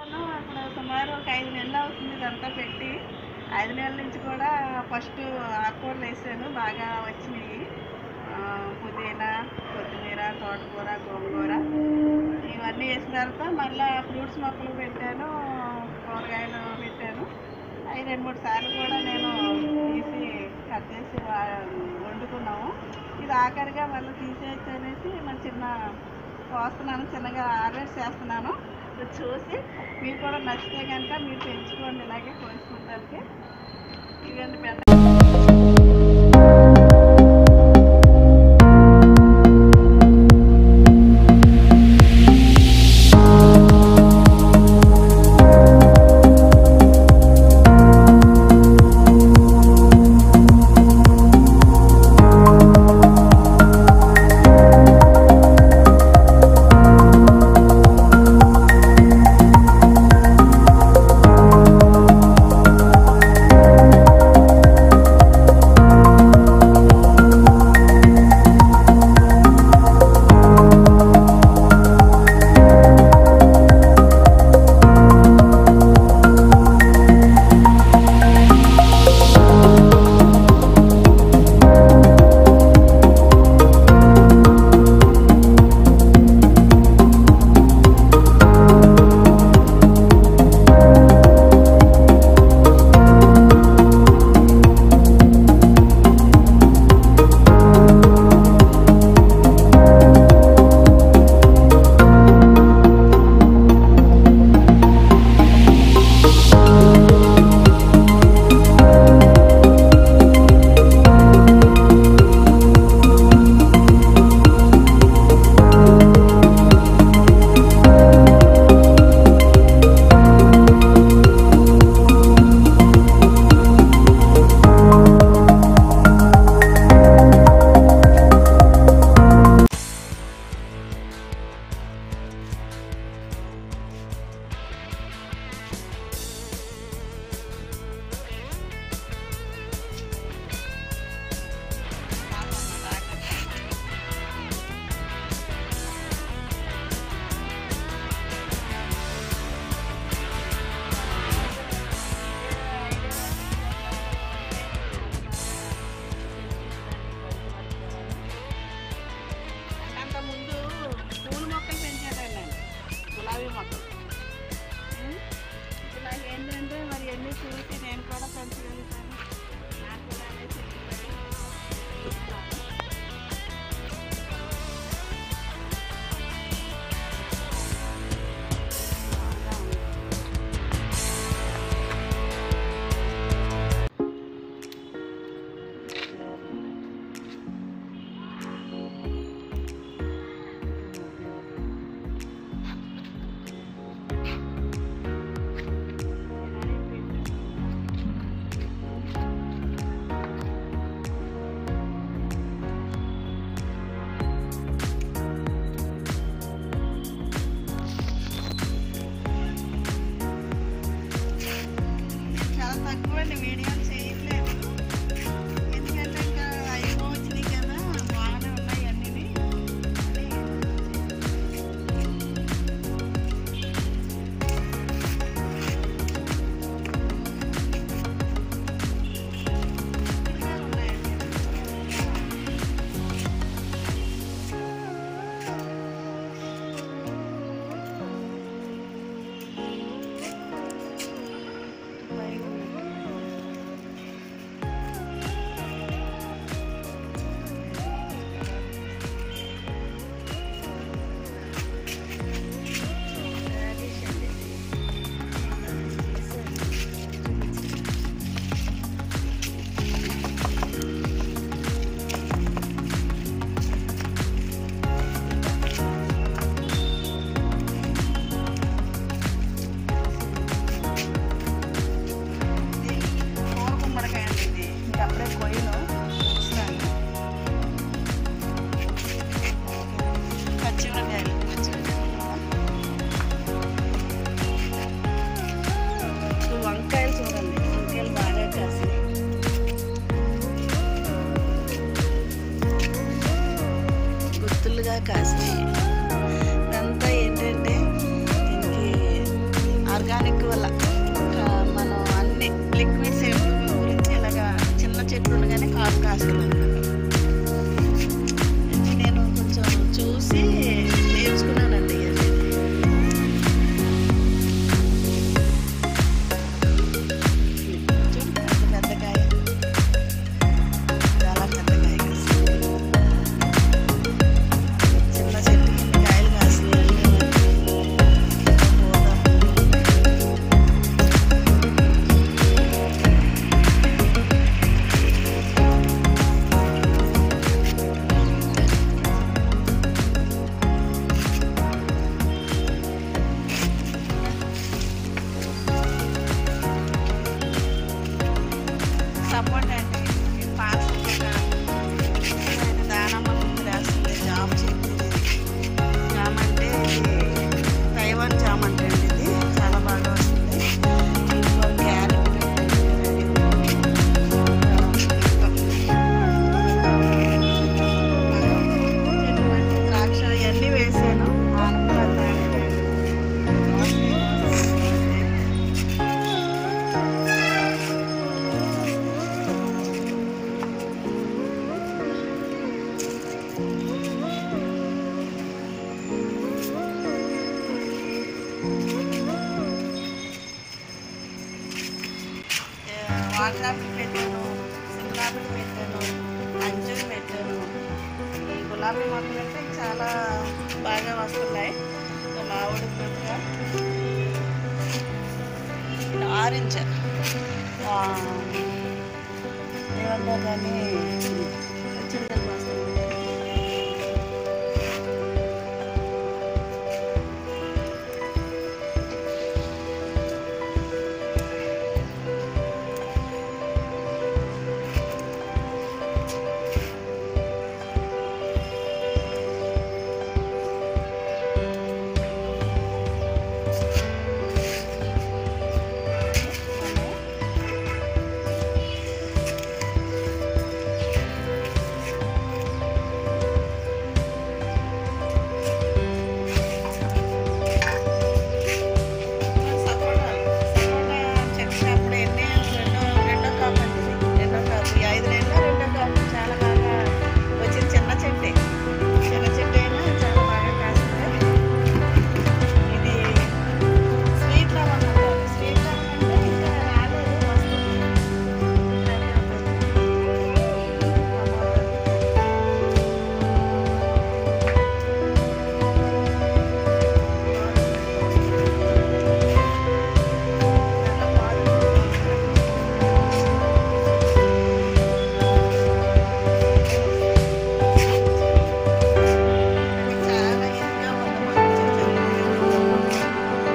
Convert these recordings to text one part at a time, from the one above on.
అవును, అక్కడ సుమారు ఒక ఐదు నెలలు అవుతుంది ఇదంతా పెట్టి ఐదు నెలల నుంచి కూడా ఫస్ట్ ఆకుకూరలు వేసాను బాగా వచ్చినాయి ఆ, పుదీనా కొత్తిమీర తోటకూర గోంగూర ఇవన్నీ వేసిన తర్వాత మళ్ళీ ఫ్రూట్స్ మొక్కలు పెట్టాను కూరగాయలు పెట్టాను అవి రెండు మూడు సార్లు కూడా నేను తీసి కట్ చేసి వా- వండుకున్నాము ఇది ఆఖరిగా మళ్ళీ తీసేయచ్చు అనేసి మన చిన్న కోస్తున్నాను చిన్నగా హార్వెస్ట్ చేస్తున్నాను ఇది చూసి మీరు కూడా నచ్చితే కనుక మీరు పెంచుకోండి ఇలాగే కోసుకుంటానికి ఇవన్నీ బెండ ఆ కాస్తుంది ఇది నేను కొంచెం చూసి నేర్చుకున్నానండి ఇది చూడు, ఎంత పెద్ద కాయ చాలా పెద్ద కాయ కాస్తుంది చిన్న చెట్టుకి ఇన్ని కాయలు కాస్తున్నాయంటే మరి పోదాం. సపోర్ట్ అండి ఇది పాత సపోటా. ఇది దానమ్మ ముందు రాస్తుంది జామ్ చెట్టు జామ్ అంటే ఇది తైవాన్ జామ్ అంటే అండి ఇది చాలా బాగా వస్తుంది ఇంట్లో క్యారెట్ ఇటువంటి ద్రాక్ష ఇవన్నీ వేసాను ఆనపకాయలు తాగాను. వాటర్ ఆపిల్ పెట్టాను సిమ్లాపిల్ పెట్టాను అంజూరు పెట్టాను ఈ గులాబీ మొక్కలు అంటే చాలా బాగా వస్తున్నాయి ఇంకా మామిడి పువ్వుగా ఇది ఆరెంజ్ ఆ, ఏమంటారు కానీ చిన్నది వస్తుంది సపోటా సపోటా చెట్టు అప్పుడు ఎన్ని రెండో రెండో కాపు అండి ఇది. రెండో కాపు ఈ ఐదు నెలలు రెండో కాపు చాలా బాగా వచ్చింది చిన్న చెట్టే చిన్న చెట్టు అయినా చాలా బాగా కాస్తుంది ఇది స్వీట్ లెమన్ అంటారు స్వీట్ లెమన్ అంటే ఇంకా రాలేదు వస్తుంది రెడీ అవుతుంది చాలా ఈజీగా ఉంది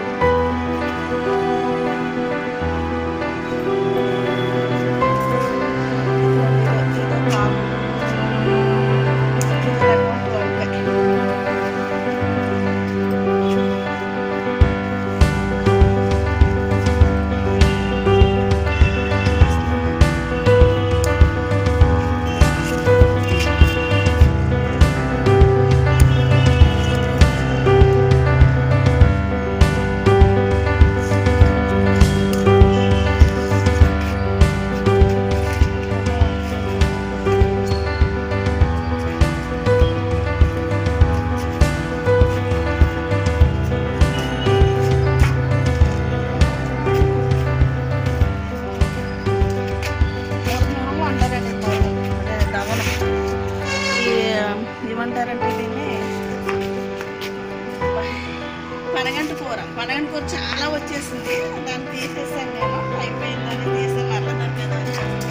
మురుమురు అంటారండి మురుము. అదే దవన. ఈ ఏమంటారంటే దీన్ని పనగంట కూర పనగంట కూర చాలా వచ్చేసింది దాన్ని తీసేసాను నేను అయిపోయిందని తీసి మళ్ళీ దాని మీద వచ్చేసింది.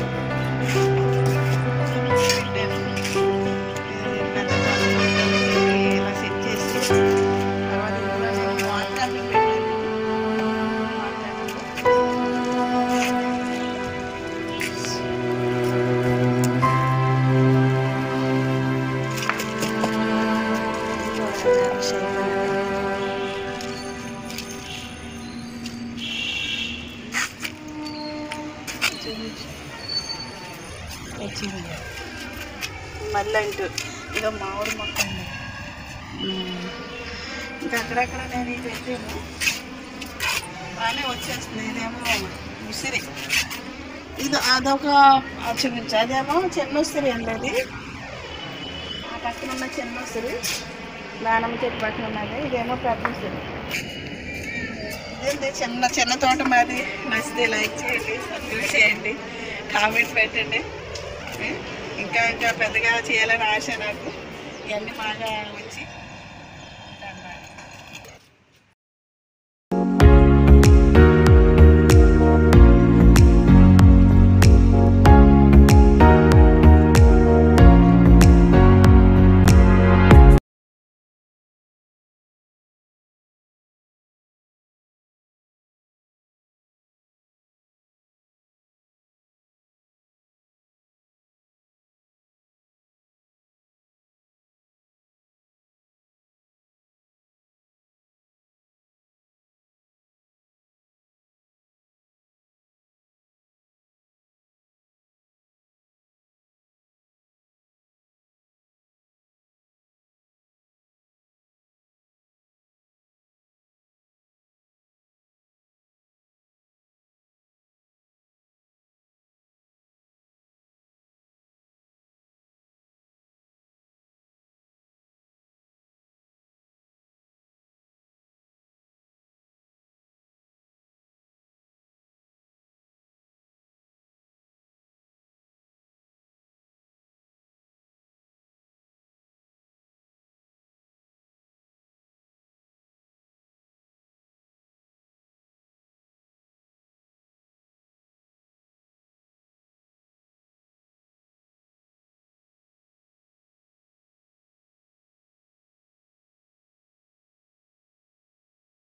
చూపించాను. ఇది పెద్ద పాత్రలో ఇలా సెట్ చేసి తర్వాత ఇందులో నేను వాటర్ ఆపిల్ పెట్టాను వాటర్ ఆపిల్. వచ్చింది మళ్ళీ అంటూ ఇక మామిడి మొక్క ఉంది ఉమ్. ఇంకా అక్కడక్కడ నేను ఇది పెట్టాను బాగానే వచ్చేస్తుంది ఇదేమో ఉసిరి ఇది అదొక ఆ చూపించు అదేమో చిన్న ఉసిరి అండి అది ఆ పక్కన ఉన్న చిన్న ఉసిరి దానమ్మ చెట్టు పక్కన ఉన్నది ఇదేమో పెద్ద ఉసిరి ఇదేంటి చిన్న చిన్న తోట మాది నచ్చితే లైక్ చేయండి సబ్స్క్రైబ్ చేయండి కామెంట్స్ పెట్టండి ఏ? ఇంకా ఇంకా పెద్దగా చేయాలని ఆశ నాకు ఇవన్నీ బాగా వచ్చి